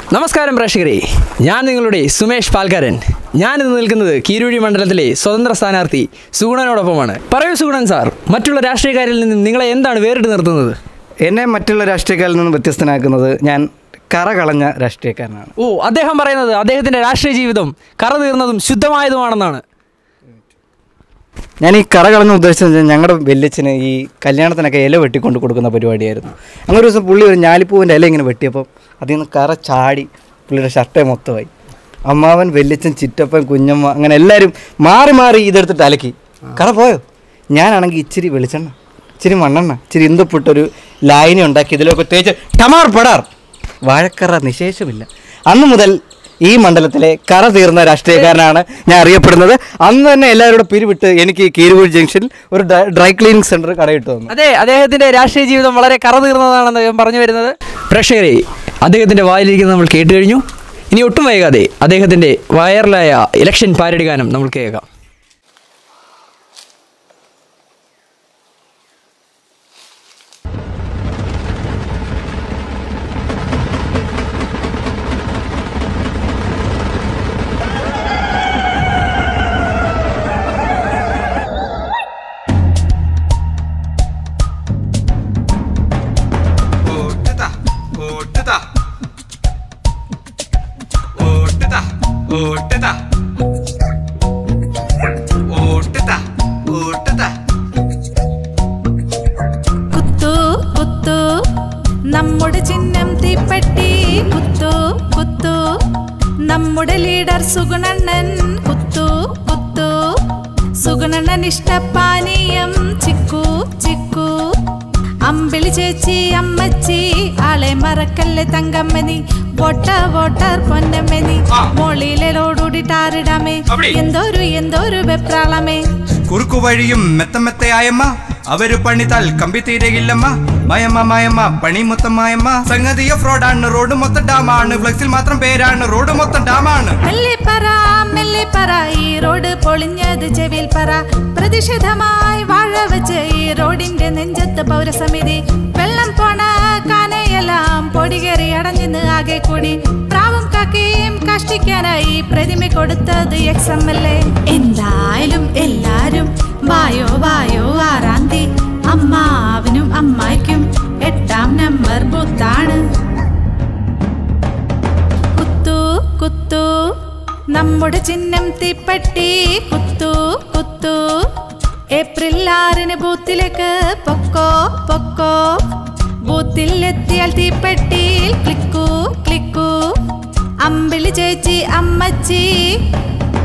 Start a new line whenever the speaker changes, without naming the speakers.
നമസ്കാരം പ്രേക്ഷകരെ ഞാൻ നിങ്ങളുടെ സുമേഷ് പാൽക്കാരൻ ഞാൻ ഇന്ന് നിൽക്കുന്നത് കീരുഴി മണ്ഡലത്തിലെ സ്വതന്ത്ര സ്ഥാനാർത്ഥി സുഗുണനോടൊപ്പമാണ് പറയൂ സുഗുണൻ സാർ മറ്റുള്ള രാഷ്ട്രീയക്കാരിൽ നിന്ന് നിങ്ങളെ എന്താണ് വേറിട്ട് നിർത്തുന്നത്
എന്നെ മറ്റുള്ള രാഷ്ട്രീയക്കാരിൽ നിന്നും വ്യത്യസ്തനാക്കുന്നത് ഞാൻ കറ കളഞ്ഞ രാഷ്ട്രീയക്കാരനാണ്
ഓ അദ്ദേഹം പറയുന്നത് അദ്ദേഹത്തിൻ്റെ രാഷ്ട്രീയ ജീവിതം കറ തീർന്നതും ശുദ്ധമായതുമാണെന്നാണ്
ഞാൻ ഈ കറ കളഞ്ഞ ഉദ്ദേശിച്ചത് വെച്ചാൽ ഞങ്ങളുടെ വല്യച്ഛന് ഈ കല്യാണത്തിനൊക്കെ ഇല വെട്ടിക്കൊണ്ട് കൊടുക്കുന്ന പരിപാടിയായിരുന്നു അങ്ങനെ ഒരു ദിവസം പുള്ളി ഒരു ഞാലിപ്പൂവിൻ്റെ ഇല ഇങ്ങനെ വെട്ടിയപ്പോൾ അതിൽ നിന്ന് കറ ചാടി പുള്ളിയുടെ ഷർട്ടേ മൊത്തമായി അമ്മാവൻ വല്യച്ഛൻ ചിറ്റപ്പൻ കുഞ്ഞമ്മ അങ്ങനെ എല്ലാവരും മാറി മാറി ഇതെടുത്തിട്ട് അലക്കി കറ പോയോ ഞാനാണെങ്കിൽ ഇച്ചിരി വെളിച്ചെണ്ണ ഇച്ചിരി മണ്ണെണ്ണ ഇച്ചിരി ഇന്ദപ്പെട്ടൊരു ലായനി ഉണ്ടാക്കി ഇതിലൊക്കെ തേച്ച് ടമാർ പടാർ വാഴക്കറ നിശേഷമില്ല അന്ന് മുതൽ ഈ മണ്ഡലത്തിലെ കറ തീർന്ന രാഷ്ട്രീയക്കാരനാണ് ഞാൻ അറിയപ്പെടുന്നത് അന്ന് തന്നെ എല്ലാവരോടും പിരിവിട്ട് എനിക്ക് കീരുകൂടി ജംഗ്ഷനിൽ ഒരു ഡ്രൈ- ഡ്രൈ ക്ലീനിങ് സെൻറ്റർ കടയിട്ട് തന്നു
അതെ അദ്ദേഹത്തിൻ്റെ രാഷ്ട്രീയ ജീവിതം വളരെ കറ തീർന്നതാണെന്ന് ഞാൻ പറഞ്ഞു വരുന്നത് പ്രേക്ഷകരെ അദ്ദേഹത്തിൻ്റെ വായിലിരിക്കുന്നത് നമ്മൾ കേട്ട് കഴിഞ്ഞു ഇനി ഒട്ടും വൈകാതെ അദ്ദേഹത്തിൻ്റെ വൈറലായ ഇലക്ഷൻ പാരഡി ഗാനം നമ്മൾ കേൾക്കാം
ഓട്ടുതാ ഓട്ടുതാ ഓട്ടുതാ ഓട്ടുതാ ഓട്ടുതാ ഓട്ടുതാ
കുത്തു കുത്തു നമ്മുടെ ചിഹ്നം തീപ്പെട്ടി കുത്തു കുത്തു നമ്മുടെ ലീഡർ സുഗുണണ്ണൻ കുത്തു കുത്തു സുഗുണണ്ണൻ ഇഷ്ടപാനീയം ചിക്കു ചിക്കു അമ്പിളി ചേച്ചി അമ്മച്ചി ആളെ മറക്കല്ലേ തങ്കമ്മനി വോട്ട വോട്ടർ പൊന്നമ്മനി മോളിലോടുകൂടി ടാറിടാമേ
അപ്പടി.
എന്തോരു എന്തോരു വെപ്രാളമേ
കുറുക്കു വഴിയും മെത്ത മെത്തയായമ്മ അവര് പണിതാൽ കമ്പി തീരെയില്ലമ്മ മയമ്മ മയമ്മ പണി മൊത്തം മായമ്മ സംഗതിയ ഫ്രോഡാണ് റോഡ് മൊത്തം ഡാമാണ് ഫ്ലക്സിൽ മാത്രം പേരാണ് റോഡ് മൊത്തം ഡാമാണ്
മെല്ലെ പറ മെല്ലെ പറ ഈ റോഡ് പൊളിഞ്ഞത് ചെവിൽ പറ പ്രതിഷേധമായി വാഴ വെച്ച് ഈ റോഡിന്റെ നെഞ്ചത്ത് പൗരസമിതി വെള്ളം പോണ കാനയെല്ലാം പൊടികേറി അടഞ്ഞിന്ന് ആകെ കൂടി പ്രാവും കാക്കയും കഷ്ടിക്കാനായി പ്രതിമ കൊടുത്തത് എക്സ് എം എൽ എ എന്തായാലും എല്ലാരും വായോ വായോ ആറാം തീ അമ്മാവനും അമ്മായിക്കും എട്ടാം നമ്പർ ബുത്താണ് കുത്തു കുത്തു നമ്മുടെ ചിഹ്നം തീപ്പെട്ടി കുത്തു കുത്തു ഏപ്രിൽ ആറിന് ബൂത്തിലേക്ക് പൊക്കോ പൊക്കോ ബൂത്തിൽ എത്തിയാൽ തീപ്പെട്ടിയിൽ ക്ലിക്കു ക്ലിക്കു അമ്പിളി ചേച്ചി അമ്മച്ചി